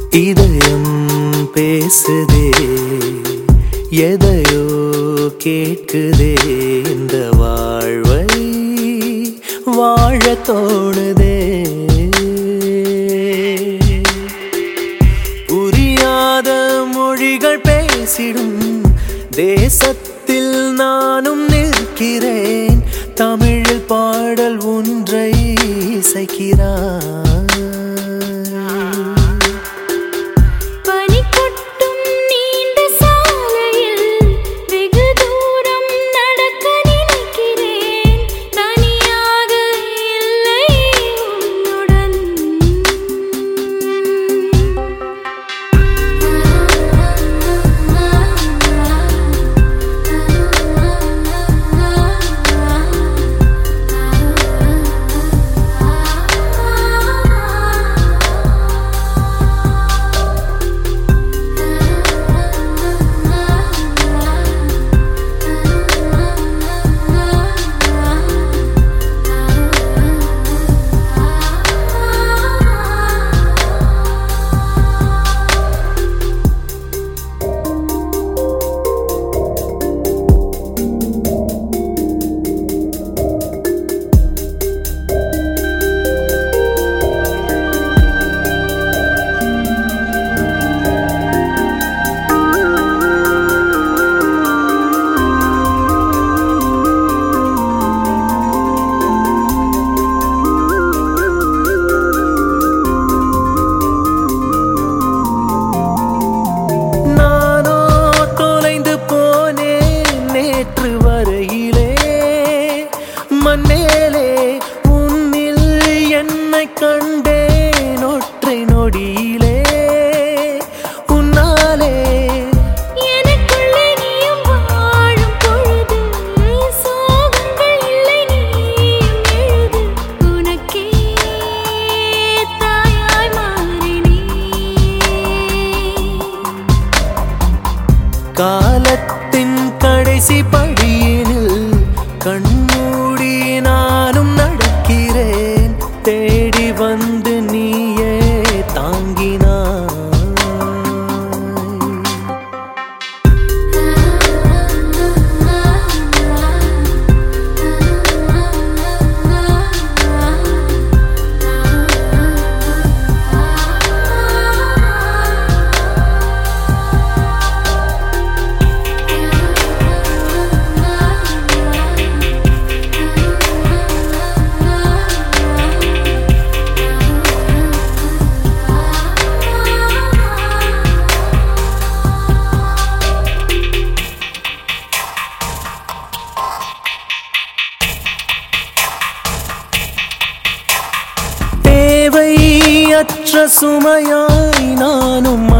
இதயம் பேசுதே எதையோ கேட்குதே இந்த வாழ்வை வாழ தோணுதே புரியாத மொழிகள் பேசிடும் தேசத்தில் நானும் நிற்கிறேன் தமிழில் பாடல் ஒன்றை இசைக்கிறான் பனி கொட்டும் நீண்ட சாலையில் வெகு தூரம் நடக்க நினைக்கிறேன் தனியாக இல்லை உன்னுடன் நானோ தொலைந்து போனேன் நேற்று வரையிலே மண்ணேலே உன்னில் என்னை கண்டேன் ஒற்றை நொடியிலே உன்னாலே எனக்குள்ளே நீயும் வாழும் பொழுது சோகங்கள் இல்லை நீயும் எழுது உனக்கே தாயாய் மாறினே காலத்தின் கடைசி படியினில் கண்மூடி நானும் நடக்கிறேன் தேடி வந்து நீயே தாங்கினாய் தேவையற்ற சுமையாய் நானும்